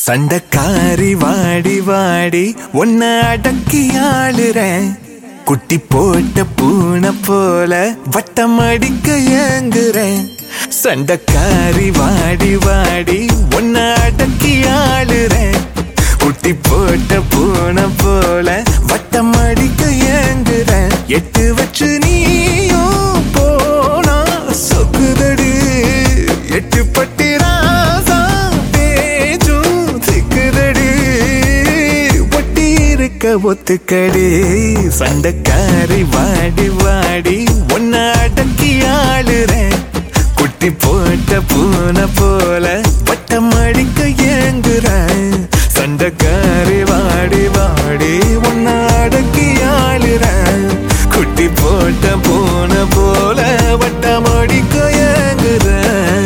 சண்டக்காரி வாடி வாடி உன்னை அடக்கி ஆளுறேன் குட்டி போட்ட பூனை போல வட்டம் அடிக்க ஏங்குறேன் சண்டக்காரி வாடி வாடி உன்னை அடக்கி ஆளுறேன் குட்டி போட்ட பூனை போல வட்டம் அடிக்க ஏங்குறேன் எட்டு வச்சு நீயும் போனா சொக்குதடி எட்டு பட்டி ராசா பேச்சும் திக்குதடி ஒட்டி இருக்க ஒத்துக்கடி சண்டைக்காரி வாடி வாடி உன்னை அடக்கி ஆளுறேன் குட்டி போட்ட பூனை போல பட்டம் அடிக்க ஏங்குறேன் சண்டைக்காரி வாடி வாடி உன்னை அடக்கி ஆளுறேன் குட்டி போட்ட பூனை போல வட்டம் அடிக்க ஏங்குறேன்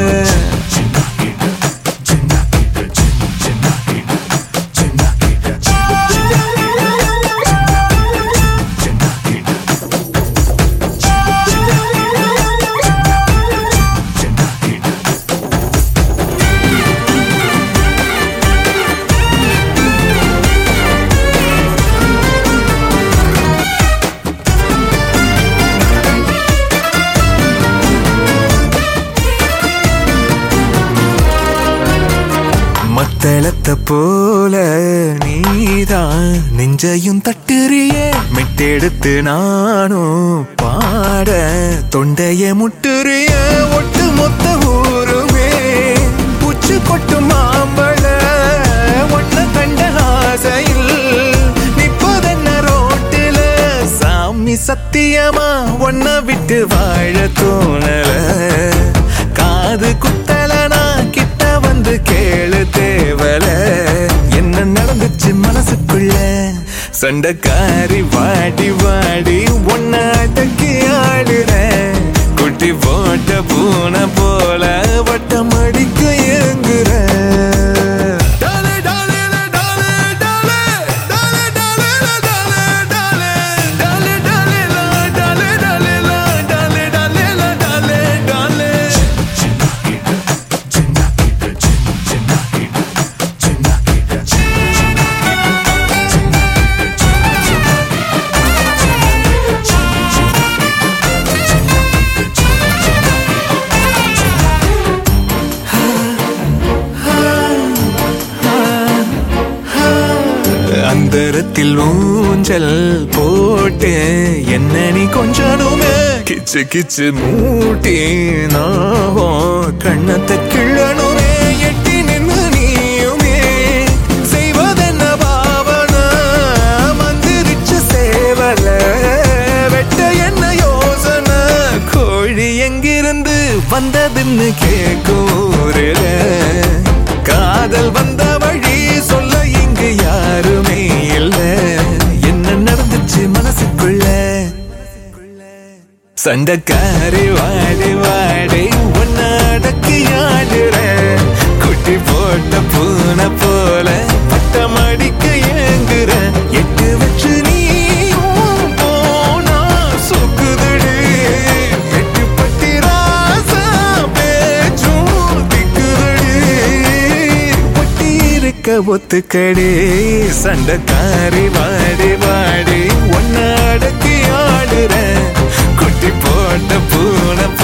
மத்தளத்தை போல நீதான் நெஞ்சையும் தட்டுறியே மெட்டெடுத்து நானும் பாட தொண்டைய முட்டுறிய ஒட்டு மொத்த ஊருமே பூச்சு கொட்டு மாம்பழ ஒன்ன கண்ட ஆசையில் நிப்பதென்ன ரோட்டில சாமி சத்தியமா ஒன்ன விட்டு வாழ தோணல காது குத்தலனா கிட்ட வந்து கேளு தேவல என்ன நடந்துச்சு மனசுக்குள்ள சண்டைக்காரி வாடி வாடி ஒன்ன அடக்கி ஆடுறேன் குட்டி போட்ட பூனை போல வட்டம் அடிக்க ஏங்குறேன் டாலே, டாலே, டாலே, டாலே, டாலே, டாலே, டாலே, டாலே, டாலே, டாலே, டாலே, டாலே, டாலே, டாலே, டாலே. அந்தரத்தில் ஊஞ்சல் போட்டு என்ன நீ கொஞ்சனுமே கிச்சு கிச்சு மூட்டி நாவும் கண்ணத்தை கிள்ளணுமே எட்டி நின்னு நீயுமே செய்வதென்ன பாவன மந்திரிச்ச சேவல வெட்ட என்ன யோசனை கோழி எங்கிருந்து வந்ததுன்னு கேக்கூருல காதல் வந்த வழி சொல்ல இங்கு யாருமே இல்ல என்ன நடந்துச்சு மனசுக்குள்ள சண்டைக்காரி வாடி வாடி உன்னை அடக்கி ஆடுற குட்டி போட்ட பூனை போல பட்டம் அடிக்க ஏங்குற எட்டு வச்சு நீ போனா சொக்குதடி எட்டு பட்டி ராசா பேச்சும் திக்குதடி ஒட்டி இருக்க ஒத்துக்கடி சண்டைக்காரி வாடி வாடி ஒன்ன அடக்கி ஆடுற குட்டி போட்ட பூனை